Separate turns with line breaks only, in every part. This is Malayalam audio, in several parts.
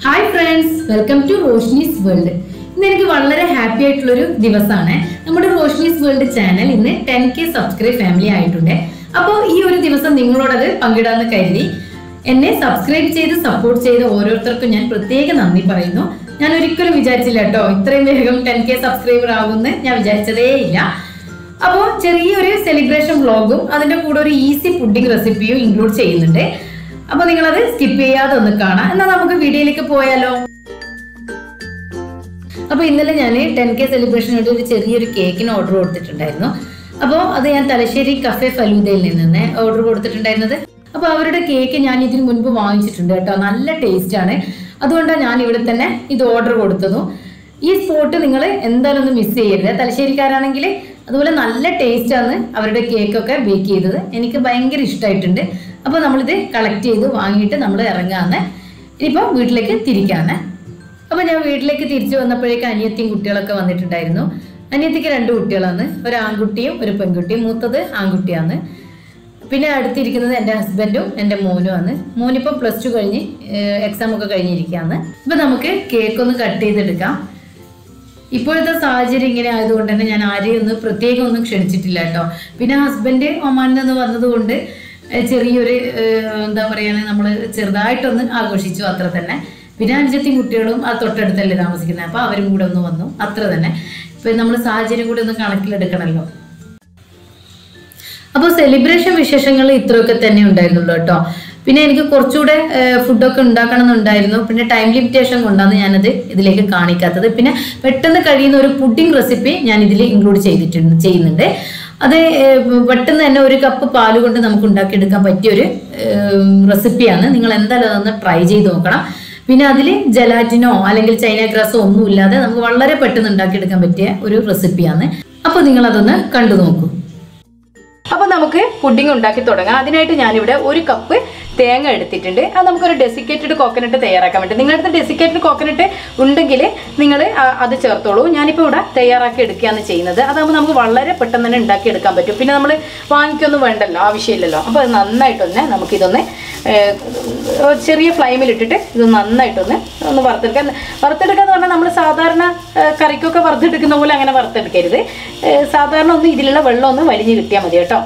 hi friends welcome to Roshni's world ഇന്ന് എനിക്ക് വളരെ ഹാപ്പി ആയിട്ടുള്ളൊരു ദിവസമാണ് നമ്മുടെ റോഷ്നീസ് വേൾഡ് ചാനൽ ഇന്ന് ടെൻ കെ സബ്സ്ക്രൈബ് ഫാമിലി ആയിട്ടുണ്ട് അപ്പോൾ ഈ ഒരു ദിവസം നിങ്ങളോടത് പങ്കിടാന്ന് കരുതി എന്നെ സബ്സ്ക്രൈബ് ചെയ്ത് സപ്പോർട്ട് ചെയ്ത ഓരോരുത്തർക്കും ഞാൻ പ്രത്യേക നന്ദി പറയുന്നു ഞാൻ ഒരിക്കലും വിചാരിച്ചില്ല കേട്ടോ ഇത്രയും വേഗം ടെൻ കെ സബ്സ്ക്രൈബർ ആകുമെന്ന് ഞാൻ വിചാരിച്ചതേ ഇല്ല അപ്പോൾ ചെറിയൊരു സെലിബ്രേഷൻ വ്ളോഗും അതിന്റെ കൂടെ ഒരു ഈസി പുഡിംഗ് റെസിപ്പിയും ഇൻക്ലൂഡ് ചെയ്യുന്നുണ്ട് അപ്പൊ നിങ്ങളത് സ്കിപ്പ് ചെയ്യാതെ ഒന്ന് കാണാം എന്നാൽ നമുക്ക് വീഡിയോയിലേക്ക് പോയാലോ അപ്പൊ ഇന്നലെ ഞാൻ ടെൻ കെ സെലിബ്രേഷന് വേണ്ടി ഒരു ചെറിയൊരു കേക്കിന് ഓർഡർ കൊടുത്തിട്ടുണ്ടായിരുന്നു അപ്പോൾ അത് ഞാൻ തലശ്ശേരി കഫേ ഫലൂദയിൽ നിന്ന് ഓർഡർ കൊടുത്തിട്ടുണ്ടായിരുന്നത് അപ്പോൾ അവരുടെ കേക്ക് ഞാൻ ഇതിന് മുൻപ് വാങ്ങിച്ചിട്ടുണ്ട് കേട്ടോ നല്ല ടേസ്റ്റ് ആണ് അതുകൊണ്ടാണ് ഞാൻ ഇവിടെ തന്നെ ഇത് ഓർഡർ കൊടുത്തതും ഈ സ്പോട്ട് നിങ്ങൾ എന്തായാലും ഒന്ന് മിസ് ചെയ്യരുത് തലശ്ശേരിക്കാരാണെങ്കിൽ അതുപോലെ നല്ല ടേസ്റ്റ് ആണ് അവരുടെ കേക്കൊക്കെ ബേക്ക് ചെയ്തത് എനിക്ക് ഭയങ്കര ഇഷ്ടമായിട്ടുണ്ട് അപ്പോൾ നമ്മളിത് കളക്ട് ചെയ്ത് വാങ്ങിയിട്ട് നമ്മൾ ഇറങ്ങാന്ന് ഇനിയിപ്പോൾ വീട്ടിലേക്ക് തിരിക്കാന്ന് അപ്പൊ ഞാൻ വീട്ടിലേക്ക് തിരിച്ചു വന്നപ്പോഴേക്ക് അനിയത്തിയും കുട്ടികളൊക്കെ വന്നിട്ടുണ്ടായിരുന്നു അനിയത്തിക്ക് രണ്ട് കുട്ടികളാണ് ഒരു ആൺകുട്ടിയും ഒരു പെൺകുട്ടിയും മൂത്തത് ആൺകുട്ടിയാണ് പിന്നെ അടുത്തിരിക്കുന്നത് എൻ്റെ ഹസ്ബൻഡും എൻ്റെ മോനുമാണ് മോനിപ്പോൾ പ്ലസ് ടു കഴിഞ്ഞ് എക്സാം ഒക്കെ കഴിഞ്ഞിരിക്കുകയാണ് ഇപ്പൊ നമുക്ക് കേക്ക് ഒന്ന് കട്ട് ചെയ്തെടുക്കാം ഇപ്പോഴത്തെ സാഹചര്യം ഇങ്ങനെ ആയതുകൊണ്ട് തന്നെ ഞാൻ ആരെയും ഒന്ന് പ്രത്യേകം ഒന്നും ക്ഷണിച്ചിട്ടില്ല കേട്ടോ പിന്നെ ഹസ്ബൻഡ് ഒമാനിൽ നിന്ന് വന്നതുകൊണ്ട് ഏഹ് ചെറിയൊരു ഏഹ് എന്താ പറയുക നമ്മൾ ചെറുതായിട്ടൊന്ന് ആഘോഷിച്ചു അത്ര തന്നെ പിന്നെ അഞ്ചത്തി കുട്ടികളും ആ തൊട്ടടുത്തല്ലേ താമസിക്കുന്നത് അപ്പോൾ അവരും കൂടെ ഒന്ന് വന്നു അത്ര തന്നെ ഇപ്പം നമ്മൾ സാഹചര്യം കൂടെ ഒന്ന് കണക്കിലെടുക്കണമല്ലോ അപ്പോൾ സെലിബ്രേഷൻ വിശേഷങ്ങൾ ഇത്രയൊക്കെ തന്നെ ഉണ്ടായിരുന്നുള്ളൂ കേട്ടോ പിന്നെ എനിക്ക് കുറച്ചുകൂടെ ഫുഡൊക്കെ ഉണ്ടാക്കണം എന്നുണ്ടായിരുന്നു പിന്നെ ടൈം ലിമിറ്റേഷൻ കൊണ്ടാണ് ഞാനത് ഇതിലേക്ക് കാണിക്കാത്തത് പിന്നെ പെട്ടെന്ന് കഴിയുന്ന ഒരു പുഡിംഗ് റെസിപ്പി ഞാൻ ഇതിൽ ഇൻക്ലൂഡ് ചെയ്തിട്ടുണ്ട് ചെയ്യുന്നുണ്ട് അത് ഏഹ്, പെട്ടെന്ന് തന്നെ ഒരു കപ്പ് പാല് കൊണ്ട് നമുക്ക് ഉണ്ടാക്കിയെടുക്കാൻ പറ്റിയ ഒരു റെസിപ്പിയാണ് നിങ്ങൾ എന്തായാലും അതൊന്ന് ട്രൈ ചെയ്ത് നോക്കണം പിന്നെ അതിൽ ജലാറ്റിനോ അല്ലെങ്കിൽ ചൈന ഗ്രാസോ ഒന്നും ഇല്ലാതെ നമുക്ക് വളരെ പെട്ടെന്ന് ഉണ്ടാക്കിയെടുക്കാൻ പറ്റിയ ഒരു റെസിപ്പിയാണ് അപ്പോൾ നിങ്ങൾ അതൊന്ന് കണ്ടു നോക്കൂ
അപ്പൊ നമുക്ക് പുഡിംഗ് ഉണ്ടാക്കി തുടങ്ങാം അതിനായിട്ട് ഞാനിവിടെ ഒരു കപ്പ് തേങ്ങ എടുത്തിട്ടുണ്ട് അത് നമുക്കൊരു ഡെസിക്കേറ്റഡ് കോക്കനട്ട് തയ്യാറാക്കാൻ വേണ്ടി നിങ്ങളുടെ അടുത്ത് ഡെസിക്കേറ്റഡ് കോക്കനട്ട് ഉണ്ടെങ്കിൽ നിങ്ങൾ അത് ചേർത്തോളൂ ഞാനിപ്പോൾ ഇവിടെ തയ്യാറാക്കി എടുക്കുകയാണ് ചെയ്യുന്നത് അതാകുമ്പോൾ നമുക്ക് വളരെ പെട്ടെന്ന് തന്നെ ഉണ്ടാക്കി എടുക്കാൻ പറ്റും പിന്നെ നമ്മൾ വാങ്ങിക്കൊന്നും വേണ്ടല്ലോ ആവശ്യമില്ലല്ലോ അപ്പോൾ അത് നന്നായിട്ടൊന്ന് നമുക്കിതൊന്ന് ഏഹ്, ചെറിയ ഫ്ലൈമിലിട്ടിട്ട് ഇത് നന്നായിട്ടൊന്ന് ഒന്ന് വറുത്തെടുക്കാൻ വറുത്തെടുക്കുക എന്ന് പറഞ്ഞാൽ നമ്മൾ സാധാരണ ഏഹ്, കറിക്കൊക്കെ വറുത്തെടുക്കുന്ന പോലെ അങ്ങനെ വറുത്തെടുക്കരുത് ഏഹ്, സാധാരണ ഒന്ന് ഇതിലുള്ള വെള്ളം ഒന്ന് വലിഞ്ഞ് കിട്ടിയാൽ മതി കേട്ടോ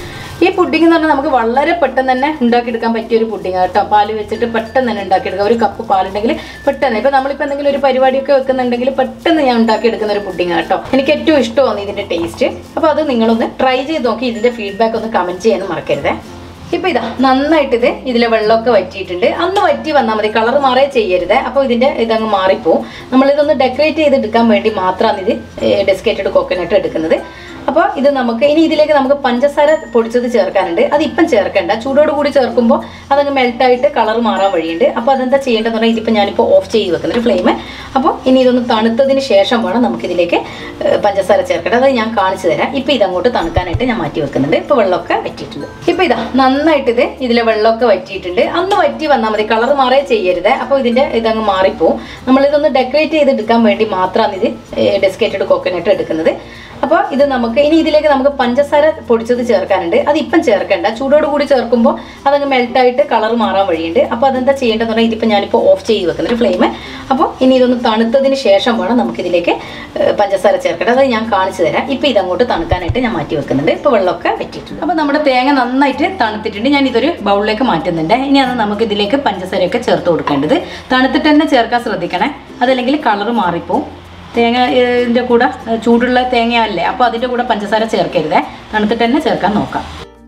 ഈ പുഡിംഗ് എന്ന് പറഞ്ഞാൽ നമുക്ക് വളരെ പെട്ടെന്ന് തന്നെ ഉണ്ടാക്കിയെടുക്കാൻ പറ്റിയ ഒരു പുഡിംഗ് കേട്ടോ പാല് വെച്ചിട്ട് പെട്ടെന്ന് തന്നെ ഉണ്ടാക്കിയെടുക്കാം ഒരു കപ്പ് പാലുണ്ടെങ്കിൽ പെട്ടെന്ന് ഇപ്പൊ നമ്മളിപ്പോൾ എന്തെങ്കിലും ഒരു പരിപാടിയൊക്കെ വെക്കുന്നുണ്ടെങ്കിൽ പെട്ടെന്ന് ഞാൻ ഉണ്ടാക്കിയെടുക്കുന്ന ഒരു പുഡിംഗ് കേട്ടോ എനിക്ക് ഏറ്റവും ഇഷ്ടമാണ് ഇതിന്റെ ടേസ്റ്റ് അപ്പോൾ അത് നിങ്ങളൊന്ന് ട്രൈ ചെയ്ത് നോക്കി ഇതിന്റെ ഫീഡ്ബാക്ക് ഒന്ന് കമന്റ് ചെയ്യാനും മറക്കരുതേ ഇപ്പൊ ഇതാ നന്നായിട്ട് ഇത് ഇതിലെ വെള്ളമൊക്കെ വറ്റിയിട്ടുണ്ട് അന്ന് വറ്റി വന്നാൽ മതി കളർ മാറേ ചെയ്യരുത് അപ്പോൾ ഇതിന്റെ ഇതങ്ങ് മാറിപ്പോവും നമ്മളിതൊന്ന് ഡെക്കറേറ്റ് ചെയ്ത് എടുക്കാൻ വേണ്ടി മാത്രമാണ് ഇത് ഡെസ്കേറ്റഡ് കോക്കനട്ട് എടുക്കുന്നത് അപ്പോൾ ഇത് നമുക്ക് ഇനി ഇതിലേക്ക് നമുക്ക് പഞ്ചസാര പൊടിച്ചത് ചേർക്കാനുണ്ട് അത് ഇപ്പം ചേർക്കണ്ട ചൂടോട് കൂടി ചേർക്കുമ്പോൾ അതങ്ങ് മെൽട്ടായിട്ട് കളർ മാറാൻ വഴിയുണ്ട് അപ്പോൾ അതെന്താ ചെയ്യേണ്ടതെന്ന് പറഞ്ഞാൽ ഇതിപ്പോൾ ഞാനിപ്പോൾ ഓഫ് ചെയ്ത് വെക്കുന്നത് ഫ്ലെയിം അപ്പോൾ ഇനി ഇതൊന്ന് തണുത്തതിന് ശേഷം വേണം നമുക്കിതിലേക്ക് ഏഹ്, പഞ്ചസാര ചേർക്കേണ്ടത് അത് ഞാൻ കാണിച്ചു തരാം ഇപ്പോൾ ഇതങ്ങോട്ട് തണുക്കാനായിട്ട് ഞാൻ മാറ്റി വെക്കുന്നുണ്ട് ഇപ്പോൾ വെള്ളമൊക്കെ വറ്റിയിട്ടുണ്ട് ഇപ്പോൾ ഇതാ നന്നായിട്ട് ഇത് ഇതിലെ വെള്ളമൊക്കെ വറ്റിയിട്ടുണ്ട് അന്ന് വറ്റി വന്നാൽ മതി കളർ മാറേ ചെയ്യരുത് അപ്പോൾ ഇതിൻ്റെ ഇതങ്ങ് മാറിപ്പോവും നമ്മളിതൊന്ന് ഡെക്കറേറ്റ് ചെയ്ത് എടുക്കാൻ വേണ്ടി മാത്രമാണ് ഇത് ഡെസ്കേറ്റഡ് കോക്കനട്ട് എടുക്കുന്നത് അപ്പോൾ ഇത് നമുക്ക് ഇനി ഇതിലേക്ക് നമുക്ക് പഞ്ചസാര പൊടിച്ചത് ചേർക്കാനുണ്ട് അത് ഇപ്പം ചേർക്കണ്ട ചൂടോട് കൂടി ചേർക്കുമ്പോൾ അതങ്ങ് മെൽട്ടായിട്ട് കളർ മാറാൻ വഴിയുണ്ട് അപ്പോൾ അതെന്താ ചെയ്യേണ്ടതെന്ന് പറഞ്ഞാൽ ഇതിപ്പോൾ ഞാനിപ്പോൾ ഓഫ് ചെയ്ത് വെക്കുന്നത് ഫ്ലെയിം അപ്പോൾ ഇനി ഇതൊന്ന് തണുത്തതിന് ശേഷം വേണം നമുക്കിതിലേക്ക് ഏഹ്, പഞ്ചസാര ചേർക്കേണ്ടത് അത് ഞാൻ കാണിച്ചു തരാം ഇപ്പോൾ ഇതങ്ങോട്ട് തണുക്കാനായിട്ട് ഞാൻ മാറ്റി വെക്കുന്നുണ്ട് ഇപ്പോൾ വെള്ളമൊക്കെ വെറ്റിയിട്ടുണ്ട് അപ്പോൾ നമ്മുടെ തേങ്ങ നന്നായിട്ട് തണുത്തിട്ടുണ്ട് ഞാൻ ഇതൊരു ബൗളിലേക്ക് മാറ്റുന്നുണ്ട് ഇനി അത് നമുക്ക് ഇതിലേക്ക് പഞ്ചസാരയൊക്കെ ചേർത്ത് കൊടുക്കേണ്ടത് തണുത്തിട്ട് തന്നെ ചേർക്കാൻ ശ്രദ്ധിക്കണേ അതല്ലെങ്കിൽ കളർ മാറിപ്പോവും തേങ്ങ ഇതിൻ്റെ കൂടെ ഏഹ്, ചൂടുള്ള തേങ്ങയല്ലേ അപ്പോൾ അതിൻ്റെ കൂടെ പഞ്ചസാര ചേർക്കരുതേ തണുത്തിട്ട് തന്നെ ചേർക്കാൻ നോക്കാം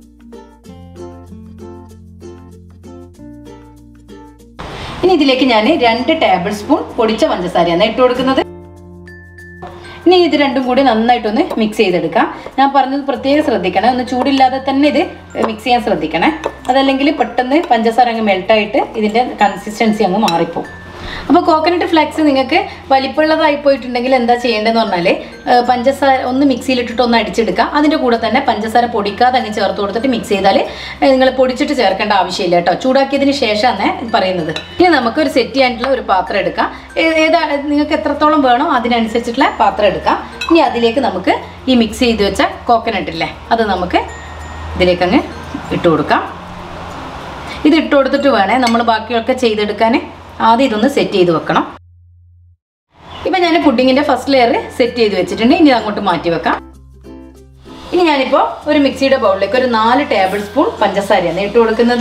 ഇനി ഇതിലേക്ക് ഞാൻ രണ്ട് ടേബിൾ സ്പൂൺ പൊടിച്ച പഞ്ചസാരയാണ് ഇട്ട് കൊടുക്കുന്നത് ഇനി ഇത് രണ്ടും കൂടി നന്നായിട്ടൊന്ന് മിക്സ് ചെയ്തെടുക്കാം ഞാൻ പറഞ്ഞത് പ്രത്യേകം ശ്രദ്ധിക്കണേ ഒന്ന് ചൂടില്ലാതെ തന്നെ ഇത് മിക്സ് ചെയ്യാൻ ശ്രദ്ധിക്കണേ അതല്ലെങ്കിൽ പെട്ടെന്ന് പഞ്ചസാര അങ്ങ് മെൽട്ടായിട്ട് ഇതിൻ്റെ കൺസിസ്റ്റൻസി അങ്ങ് മാറിപ്പോവും അപ്പോൾ കോക്കനട്ട് ഫ്ലെക്സ് നിങ്ങൾക്ക് വലിപ്പമുള്ളതായി പോയിട്ടുണ്ടെങ്കിൽ എന്താ ചെയ്യേണ്ടതെന്ന് പറഞ്ഞാൽ പഞ്ചസാര ഒന്ന് മിക്സിയിലിട്ടിട്ട് ഒന്ന് അടിച്ചെടുക്കുക അതിൻ്റെ കൂടെ തന്നെ പഞ്ചസാര പൊടിക്കാതെ അങ്ങ് ചേർത്ത് കൊടുത്തിട്ട് മിക്സ് ചെയ്താൽ നിങ്ങൾ പൊടിച്ചിട്ട് ചേർക്കേണ്ട ആവശ്യമില്ല കേട്ടോ ചൂടാക്കിയതിന് ശേഷമാണ് പറയുന്നത് ഇനി നമുക്ക് ഒരു സെറ്റ് ചെയ്യാനുള്ള ഒരു പാത്രം എടുക്കാം ഏ- ഏതാ നിങ്ങൾക്ക് എത്രത്തോളം വേണോ അതിനനുസരിച്ചിട്ടുള്ള പാത്രം എടുക്കാം ഇനി അതിലേക്ക് നമുക്ക് ഈ മിക്സ് ചെയ്ത് വെച്ച കോക്കനട്ട് ഇല്ലേ അത് നമുക്ക് ഇതിലേക്കങ്ങ് ഇട്ട് കൊടുക്കാം ഇത് ഇട്ട് കൊടുത്തിട്ട് വേണേ നമ്മൾ ബാക്കിയൊക്കെ ചെയ്തെടുക്കാൻ ആദ്യം ഇതൊന്ന് സെറ്റ് ചെയ്ത് വെക്കണം ഇപ്പം ഞാൻ പുഡിങ്ങിൻ്റെ ഫസ്റ്റ് ലെയർ സെറ്റ് ചെയ്ത് വെച്ചിട്ടുണ്ട് ഇനി ഇത് അങ്ങോട്ട് മാറ്റി വെക്കാം ഇനി ഞാനിപ്പോൾ ഒരു മിക്സിയുടെ ബൗളിലേക്ക് ഒരു നാല് ടേബിൾ സ്പൂൺ പഞ്ചസാരയാണ് ഇട്ട് കൊടുക്കുന്നത്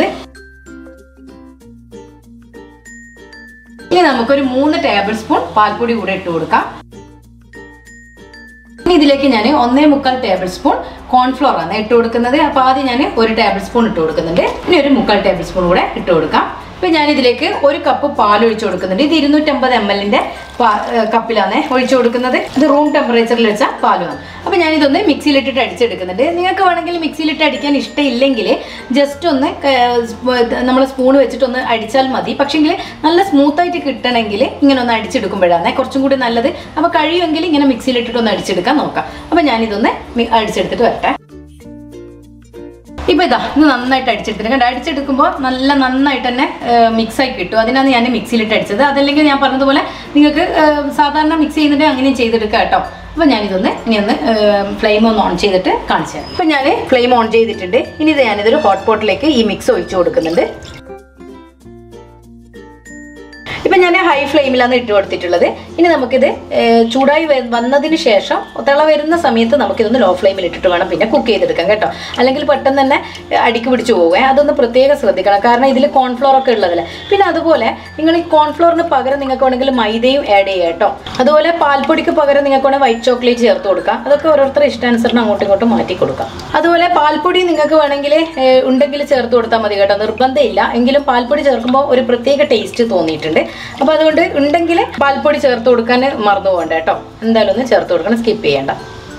ഇനി നമുക്കൊരു മൂന്ന് ടേബിൾ സ്പൂൺ പാൽപ്പൊടി കൂടെ ഇട്ട് കൊടുക്കാം ഇനി ഇതിലേക്ക് ഞാൻ ഒന്നേ മുക്കാൽ ടേബിൾ സ്പൂൺ കോൺഫ്ലോർ ആണ് ഇട്ട് കൊടുക്കുന്നത് അപ്പോൾ ആദ്യം ഞാൻ ഒരു ടേബിൾ സ്പൂൺ ഇട്ട് കൊടുക്കുന്നുണ്ട് ഇനി ഒരു മുക്കാൽ ടേബിൾ സ്പൂൺ കൂടെ ഇട്ട് കൊടുക്കാം ഇപ്പം ഞാൻ ഇതിലേക്ക് ഒരു കപ്പ് പാൽ ഒഴിച്ചു കൊടുക്കുന്നുണ്ട് ഇത് ഇരുന്നൂറ്റമ്പത് എം എല്ലിൻ്റെ കപ്പിലാണ് ഒഴിച്ചു കൊടുക്കുന്നത് ഇത് റൂം ടെമ്പറേച്ചറിൽ വെച്ച പാലുമാണ് അപ്പോൾ ഞാനിതൊന്ന് മിക്സിയിലിട്ടിട്ട് അടിച്ചെടുക്കുന്നുണ്ട് നിങ്ങൾക്ക് വേണമെങ്കിൽ മിക്സിയിലിട്ട് അടിക്കാൻ ഇഷ്ടമില്ലെങ്കിൽ ജസ്റ്റ് ഒന്ന് നമ്മൾ സ്പൂൺ വെച്ചിട്ടൊന്ന് അടിച്ചാൽ മതി പക്ഷേങ്കിൽ നല്ല സ്മൂത്തായിട്ട് കിട്ടണമെങ്കിൽ ഇങ്ങനെ ഒന്ന് അടിച്ചെടുക്കുമ്പോഴാണ് കുറച്ചും കൂടി നല്ലത് അപ്പോൾ കഴിയുമെങ്കിൽ ഇങ്ങനെ മിക്സിയിലിട്ടിട്ട് ഒന്ന് അടിച്ചെടുക്കാൻ നോക്കാം അപ്പോൾ ഞാനിതൊന്ന് മി- അടിച്ചെടുത്തിട്ട് വരട്ടെ ഇപ്പൊ ഇതാ ഇത് നന്നായിട്ട് അടിച്ചെടുത്തിട്ട് കണ്ടോ അടിച്ചെടുക്കുമ്പോൾ നല്ല നന്നായിട്ട് തന്നെ മിക്സ് ആയി കിട്ടും അതിനാണ് ഞാൻ മിക്സിയിലിട്ട് അടിച്ചത് അതല്ലെങ്കിൽ ഞാൻ പറഞ്ഞതുപോലെ നിങ്ങൾക്ക് ഏഹ്, സാധാരണ മിക്സ് ചെയ്യുന്നുണ്ടെങ്കിൽ അങ്ങനെയും ചെയ്തെടുക്കാം കേട്ടോ അപ്പോൾ ഞാനിതൊന്ന് ഇനി ഒന്ന് ഫ്ലെയിം ഒന്ന് ഓൺ ചെയ്തിട്ട് കാണിച്ചു തരാം ഇപ്പം ഞാൻ ഫ്ലെയിം ഓൺ ചെയ്തിട്ടുണ്ട് ഇനി ഇത് ഞാനിതൊരു ഹോട്ട് പോട്ടിലേക്ക് ഈ മിക്സ് ഒഴിച്ചു കൊടുക്കുന്നുണ്ട് ഇപ്പം ഞാൻ ഹൈ ഫ്ലെയിമിലാണ് ഇട്ട് കൊടുത്തിട്ടുള്ളത് ഇനി നമുക്കിത് ഏഹ്, ചൂടായി വ- വന്നതിന് ശേഷം തിള വരുന്ന സമയത്ത് നമുക്കിതൊന്ന് ലോ ഫ്ലെയിമിൽ ഇട്ടിട്ട് വേണം പിന്നെ കുക്ക് ചെയ്തെടുക്കാം കേട്ടോ അല്ലെങ്കിൽ പെട്ടെന്ന് തന്നെ ഏഹ്, അടിക്ക് പിടിച്ച് പോവുക അതൊന്ന് പ്രത്യേകം ശ്രദ്ധിക്കണം കാരണം ഇതിൽ കോൺഫ്ലോർ ഒക്കെ ഉള്ളതല്ലേ പിന്നെ അതുപോലെ നിങ്ങൾ ഈ കോൺഫ്ലോറിന് പകരം നിങ്ങൾക്ക് വേണമെങ്കിൽ മൈദയും ആഡ് ചെയ്യുക കേട്ടോ അതുപോലെ പാൽപ്പൊടിക്ക് പകരം നിങ്ങൾക്ക് വേണമെങ്കിൽ വൈറ്റ് ചോക്ലേറ്റ് ചേർത്ത് കൊടുക്കാം അതൊക്കെ ഓരോരുത്തരുടെ ഇഷ്ടാനുസരണം അങ്ങോട്ടും ഇങ്ങോട്ടും മാറ്റി കൊടുക്കാം അതുപോലെ പാൽപ്പൊടി നിങ്ങൾക്ക് വേണമെങ്കിൽ ഏഹ്, ഉണ്ടെങ്കിൽ ചേർത്ത് കൊടുത്താൽ മതി കേട്ടോ നിർബന്ധമില്ല എങ്കിലും പാൽപ്പൊടി ചേർക്കുമ്പോൾ ഒരു പ്രത്യേക ടേസ്റ്റ് തോന്നിയിട്ടുണ്ട് അപ്പോൾ അതുകൊണ്ട് ഉണ്ടെങ്കിൽ പാൽപ്പൊടി ചേർത്ത് കൊടുക്കാൻ മറന്നു പോകണ്ട കേട്ടോ എന്തായാലും ഒന്ന് ചേർത്ത് കൊടുക്കണം സ്കിപ്പ് ചെയ്യേണ്ട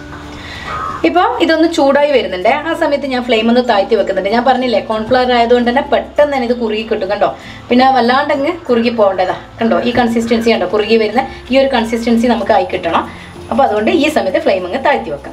ഇപ്പോൾ ഇതൊന്ന് ചൂടായി വരുന്നുണ്ട് ആ സമയത്ത് ഞാൻ ഫ്ലെയിം ഒന്ന് താഴ്ത്തി വെക്കുന്നുണ്ട് ഞാൻ പറഞ്ഞില്ലേ കോൺഫ്ലവർ ആയതുകൊണ്ട് തന്നെ പെട്ടെന്ന് തന്നെ ഇത് കുറുകി കിട്ടും കണ്ടോ പിന്നെ വല്ലാണ്ടങ്ങ് കുറുകി പോകേണ്ടതാ കണ്ടോ ഈ കൺസിസ്റ്റൻസി കണ്ടോ കുറുകി വരുന്ന ഈ ഒരു കൺസിസ്റ്റൻസി നമുക്ക് ആയി കിട്ടണം അപ്പോൾ അതുകൊണ്ട് ഈ സമയത്ത് ഫ്ലെയിം അങ്ങ് താഴ്ത്തി വെക്കാം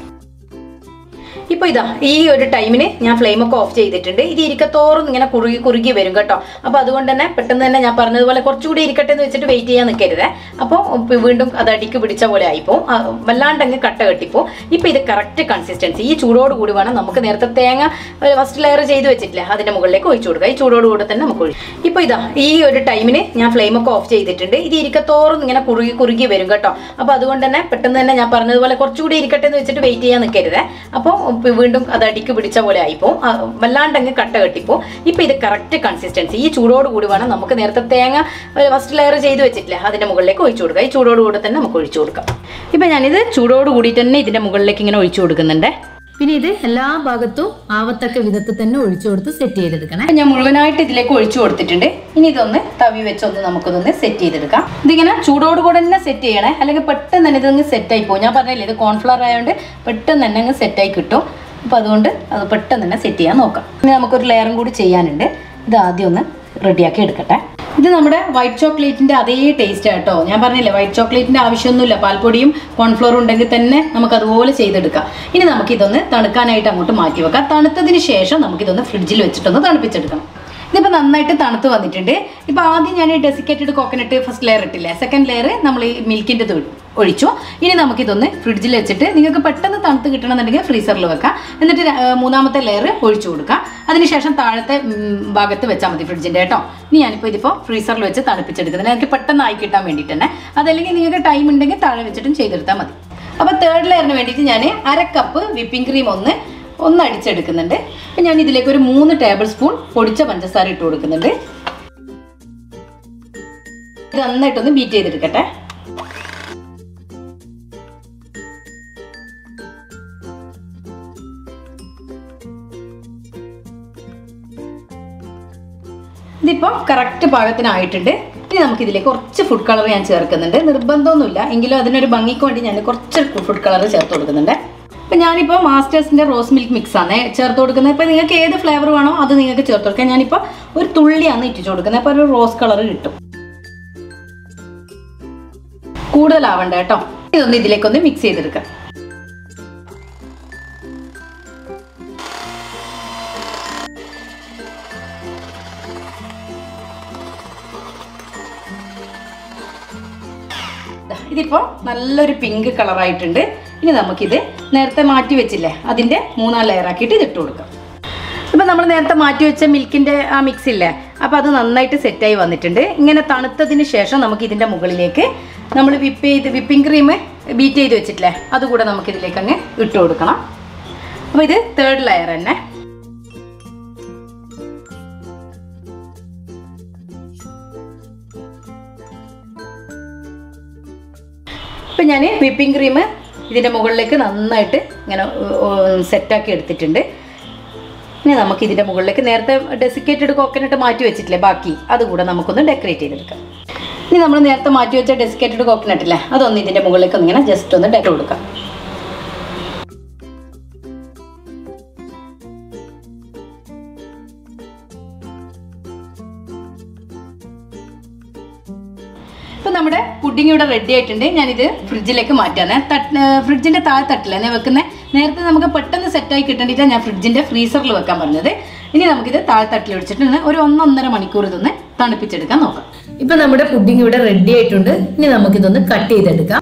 ഇപ്പോൾ ഇതാ ഈ ഒരു ടൈമിന് ഞാൻ ഫ്ലെയിം ഒക്കെ ഓഫ് ചെയ്തിട്ടുണ്ട് ഇത് ഇരിക്കത്തോറും ഇങ്ങനെ കുറുകി കുറുകി വരും കേട്ടോ അപ്പോൾ അതുകൊണ്ട് തന്നെ പെട്ടെന്ന് തന്നെ ഞാൻ പറഞ്ഞതുപോലെ കുറച്ചുകൂടി ഇരിക്കട്ടെ എന്ന് വെച്ചിട്ട് വെയിറ്റ് ചെയ്യാൻ നിൽക്കരുത് അപ്പോൾ വീണ്ടും അത് അടിക്ക് പിടിച്ച പോലെ ആയിപ്പോവും ആ, വല്ലാണ്ട് അങ്ങ് കട്ട കെട്ടിപ്പോവും ഇപ്പോൾ ഇത് കറക്റ്റ് കൺസിസ്റ്റൻസി ഈ ചൂടോട് കൂടി വേണം നമുക്ക് നേരത്തെ തേങ്ങ ഫസ്റ്റ് ലെയർ ചെയ്ത് വെച്ചിട്ടില്ലേ അതിൻ്റെ മുകളിലേക്ക് ഒഴിച്ചു കൊടുക്കുക ഈ ചൂടോട് കൂടെ തന്നെ നമുക്ക് ഒഴിച്ചു ഇപ്പോൾ ഇതാ ഈ ഒരു ടൈമിന് ഞാൻ ഫ്ലെയിം ഒക്കെ ഓഫ് ചെയ്തിട്ടുണ്ട് ഇത് ഇരിക്കത്തോറും ഇങ്ങനെ കുറുകി കുറുകി വരും കേട്ടോ അപ്പോൾ അതുകൊണ്ട് തന്നെ പെട്ടെന്ന് തന്നെ ഞാൻ പറഞ്ഞതുപോലെ കുറച്ചുകൂടി ഇരിക്കട്ടെ എന്ന് വെച്ചിട്ട് വെയിറ്റ് ചെയ്യാൻ നിൽക്കരുത് അപ്പോൾ വീണ്ടും അത് അടിക്ക് പിടിച്ച പോലെ ആയിപ്പോവും ആ, വല്ലാണ്ട് അങ്ങ് കട്ട കെട്ടിപ്പോവും ഇപ്പോൾ ഇത് കറക്റ്റ് കൺസിസ്റ്റൻസി ഈ ചൂടോട് കൂടി വേണം നമുക്ക് നേരത്തെ തേങ്ങ ഫസ്റ്റ് ലെയർ ചെയ്ത് വെച്ചിട്ടില്ലേ അതിൻ്റെ മുകളിലേക്ക് ഒഴിച്ചു കൊടുക്കുക ഈ ചൂടോട് കൂടെ തന്നെ നമുക്ക് ഒഴിച്ചു കൊടുക്കാം ഇപ്പം ഞാനിത് ചൂടോട് കൂടി തന്നെ ഇതിൻ്റെ മുകളിലേക്ക് ഇങ്ങനെ ഒഴിച്ചു കൊടുക്കുന്നുണ്ട്
പിന്നെ ഇത് എല്ലാ ഭാഗത്തും ആവത്തക്ക വിധത്തിൽ തന്നെ ഒഴിച്ചു കൊടുത്ത് സെറ്റ് ചെയ്തെടുക്കണേ
അപ്പം ഞാൻ മുഴുവനായിട്ട് ഇതിലേക്ക് ഒഴിച്ചു കൊടുത്തിട്ടുണ്ട് ഇനി ഇതൊന്ന് തവി വെച്ചൊന്ന് നമുക്കൊന്ന് സെറ്റ് ചെയ്തെടുക്കാം ഇതിങ്ങനെ ചൂടോട് കൂടെ തന്നെ സെറ്റ് ചെയ്യണേ അല്ലെങ്കിൽ പെട്ടെന്ന് തന്നെ ഇതങ്ങ് സെറ്റായി പോകും ഞാൻ പറഞ്ഞില്ലേ ഇത് കോൺഫ്ലവർ ആയതുകൊണ്ട് പെട്ടെന്ന് തന്നെ അങ്ങ് സെറ്റായി കിട്ടും അപ്പോൾ അതുകൊണ്ട് അത് പെട്ടെന്ന് തന്നെ സെറ്റ് ചെയ്യാൻ നോക്കാം ഇനി നമുക്കൊരു ലെയറും കൂടി ചെയ്യാനുണ്ട് ഇത് ആദ്യം ഒന്ന് റെഡിയാക്കി എടുക്കട്ടെ ഇത് നമ്മുടെ വൈറ്റ് ചോക്ലേറ്റിന്റെ അതേ ടേസ്റ്റ് ആട്ടോ ഞാൻ പറഞ്ഞില്ലേ വൈറ്റ് ചോക്ലേറ്റിന്റെ ആവശ്യമൊന്നുമില്ല പാൽപ്പൊടിയും കോൺഫ്ലോറും ഉണ്ടെങ്കിൽ തന്നെ നമുക്ക് അതുപോലെ ചെയ്തെടുക്കാം ഇനി നമുക്കിതൊന്ന് തണുക്കാനായിട്ട് അങ്ങോട്ട് മാറ്റി വെക്കാം തണുത്തതിന് ശേഷം നമുക്കിതൊന്ന് ഫ്രിഡ്ജിൽ വെച്ചിട്ടൊന്ന് തണുപ്പിച്ചെടുക്കണം ഇതിപ്പോൾ നന്നായിട്ട് തണുത്ത് വന്നിട്ടുണ്ട് ഇപ്പോൾ ആദ്യം ഞാൻ ഡെസിക്കേറ്റഡ് കോക്കനട്ട് ഫസ്റ്റ് ലെയർ ഇട്ടില്ലേ സെക്കൻഡ് ലെയർ നമ്മൾ ഈ മിൽക്കിൻ്റെ ഒഴിച്ചു ഇനി നമുക്കിതൊന്ന് ഫ്രിഡ്ജിൽ വെച്ചിട്ട് നിങ്ങൾക്ക് പെട്ടെന്ന് തണുത്ത് കിട്ടണമെന്നുണ്ടെങ്കിൽ ഫ്രീസറിൽ വെക്കാം എന്നിട്ട് ര- ഏർ മൂന്നാമത്തെ ലെയർ ഒഴിച്ചു കൊടുക്കാം അതിനുശേഷം താഴത്തെ ഉം, ഭാഗത്ത് വെച്ചാൽ മതി ഫ്രിഡ്ജിൻ്റെ കേട്ടോ ഇനി ഞാനിപ്പോൾ ഇതിപ്പോൾ ഫ്രീസറിൽ വെച്ച് തണുപ്പിച്ചെടുക്കുന്നത് എനിക്ക് പെട്ടെന്ന് ആയി കിട്ടാൻ വേണ്ടിയിട്ട് തന്നെ അതല്ലെങ്കിൽ നിങ്ങൾക്ക് ടൈം ഉണ്ടെങ്കിൽ താഴെ വെച്ചിട്ടും ചെയ്തെടുത്താൽ മതി അപ്പോൾ തേർഡ് ലെയറിന് വേണ്ടിയിട്ട് ഞാൻ അര കപ്പ് വിപ്പിംഗ് ക്രീം ഒന്ന് ഒന്ന് അടിച്ചെടുക്കുന്നുണ്ട് അപ്പം ഞാൻ ഇതിലേക്ക് ഒരു മൂന്ന് ടേബിൾ സ്പൂൺ പൊടിച്ച പഞ്ചസാര ഇട്ട് കൊടുക്കുന്നുണ്ട് ഇത് നന്നായിട്ടൊന്ന് ബീറ്റ് ചെയ്തെടുക്കട്ടെ ഇതിപ്പോൾ കറക്റ്റ് പാകത്തിനായിട്ടുണ്ട് ഇനി നമുക്ക് ഇതിലേക്ക് കുറച്ച് ഫുഡ് കളർ ഞാൻ ചേർക്കുന്നുണ്ട് നിർബന്ധമൊന്നുമില്ല എങ്കിലും അതിനൊരു ഭംഗിക്ക് വേണ്ടി ഞാൻ കുറച്ച് ഫുഡ് കളർ ചേർത്ത് കൊടുക്കുന്നുണ്ട് അപ്പം ഞാനിപ്പോൾ മാസ്റ്റേഴ്സിൻ്റെ റോസ് മിൽക്ക് മിക്സ് ആണ് ചേർത്ത് കൊടുക്കുന്നത് ഇപ്പോൾ നിങ്ങൾക്ക് ഏത് ഫ്ലേവർ വേണോ അത് നിങ്ങൾക്ക് ചേർത്ത് കൊടുക്കാം ഞാനിപ്പോൾ ഒരു തുള്ളിയാണ് ഇട്ടിച്ച് കൊടുക്കുന്നത് അപ്പോൾ ഒരു റോസ് കളർ കിട്ടും കൂടുതലാവണ്ട കേട്ടോ ഇതൊന്ന് ഇതിലേക്കൊന്ന് മിക്സ് ചെയ്തെടുക്കാം ദാ, ഇതിപ്പോ നല്ലൊരു പിങ്ക് കളറായിട്ടുണ്ട് ഇനി നമുക്കിത് നേരത്തെ മാറ്റി വെച്ചില്ലേ അതിന്റെ മൂന്നാം ലെയർ ആക്കിയിട്ട് ഇത് ഇട്ട് കൊടുക്കാം ഇപ്പം നമ്മൾ നേരത്തെ മാറ്റി വെച്ച മിൽക്കിൻ്റെ ആ മിക്സ് ഇല്ലേ അപ്പോൾ അത് നന്നായിട്ട് സെറ്റായി വന്നിട്ടുണ്ട് ഇങ്ങനെ തണുത്തതിന് ശേഷം നമുക്ക് ഇതിൻ്റെ മുകളിലേക്ക് നമ്മൾ വിപ്പ് ചെയ്ത് വിപ്പിംഗ് ക്രീം ബീറ്റ് ചെയ്ത് വെച്ചിട്ടില്ലേ അതുകൂടെ നമുക്ക് ഇതിലേക്ക് അങ്ങ് ഇട്ട് കൊടുക്കണം അപ്പോൾ ഇത് തേർഡ് ലെയർ തന്നെ ഇപ്പം ഞാൻ വിപ്പിംഗ് ക്രീം ഇതിൻ്റെ മുകളിലേക്ക് നന്നായിട്ട് ഇങ്ങനെ സെറ്റാക്കി എടുത്തിട്ടുണ്ട് ഇനി നമുക്ക് ഇതിൻ്റെ മുകളിലേക്ക് നേരത്തെ ഡെസിക്കേറ്റഡ് കോക്കനട്ട് മാറ്റി വെച്ചിട്ടില്ലേ ബാക്കി അതുകൂടെ നമുക്കൊന്ന് ഡെക്കറേറ്റ് ചെയ്തെടുക്കാം ഇനി നമ്മൾ നേരത്തെ മാറ്റി വെച്ച ഡെസിക്കേറ്റഡ് കോക്കനട്ട് ഇല്ലേ അതൊന്ന് ഇതിൻ്റെ മുകളിലേക്ക് ഒന്ന് ഇങ്ങനെ ജസ്റ്റ് ഒന്ന് ഡെക്കറേറ്റ് കൊടുക്കാം ഇപ്പം നമ്മുടെ പുഡിംഗ് ഇവിടെ റെഡി ആയിട്ടുണ്ട് ഞാനിത് ഫ്രിഡ്ജിലേക്ക് മാറ്റാനേ തട്ട് ഫ്രിഡ്ജിൻ്റെ താഴെ തട്ടില്ല ഞാൻ വെക്കുന്നത് നേരത്തെ നമുക്ക് പെട്ടെന്ന് സെറ്റായി കിട്ടേണ്ടിയിട്ടാണ് ഞാൻ ഫ്രിഡ്ജിൻ്റെ ഫ്രീസറിൽ വെക്കാൻ പറഞ്ഞത് ഇനി നമുക്കിത് താഴെ തട്ടിൽ വെച്ചിട്ട് ഒരു ഒന്നൊന്നര മണിക്കൂർ ഇതൊന്ന് തണുപ്പിച്ചെടുക്കാൻ നോക്കാം
ഇപ്പൊ നമ്മുടെ പുഡിംഗ് ഇവിടെ റെഡി ആയിട്ടുണ്ട് ഇനി നമുക്കിതൊന്ന് കട്ട് ചെയ്തെടുക്കാം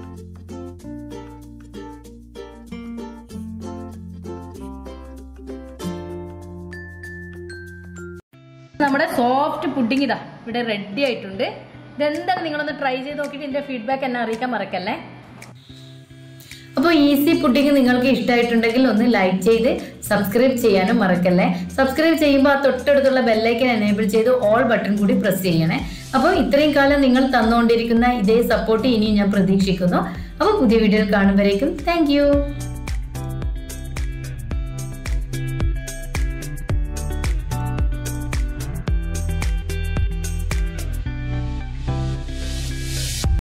നമ്മുടെ സോഫ്റ്റ് പുഡിംഗ് ഇതാ ഇവിടെ റെഡി ആയിട്ടുണ്ട് ഇതെന്താണ് നിങ്ങളൊന്ന് ട്രൈ ചെയ്ത് നോക്കിയിട്ട് എൻ്റെ ഫീഡ്ബാക്ക് എന്നെ അറിയിക്കാൻ മറക്കല്ലേ
അപ്പോൾ ഈസി പുഡിംഗ് നിങ്ങൾക്ക് ഇഷ്ടമായിട്ടുണ്ടെങ്കിൽ ഒന്ന് ലൈക്ക് ചെയ്ത് സബ്സ്ക്രൈബ് ചെയ്യാനും മറക്കല്ലേ സബ്സ്ക്രൈബ് ചെയ്യുമ്പോൾ ആ തൊട്ടടുത്തുള്ള ബെല്ലൈക്കൻ എനേബിൾ ചെയ്ത് ഓൾ ബട്ടൺ കൂടി പ്രസ് ചെയ്യണേ അപ്പോൾ ഇത്രയും കാലം നിങ്ങൾ തന്നുകൊണ്ടിരിക്കുന്ന ഇതേ സപ്പോർട്ട് ഇനിയും ഞാൻ പ്രതീക്ഷിക്കുന്നു അപ്പോൾ പുതിയ വീഡിയോയിൽ കാണുമ്പോഴേക്കും താങ്ക്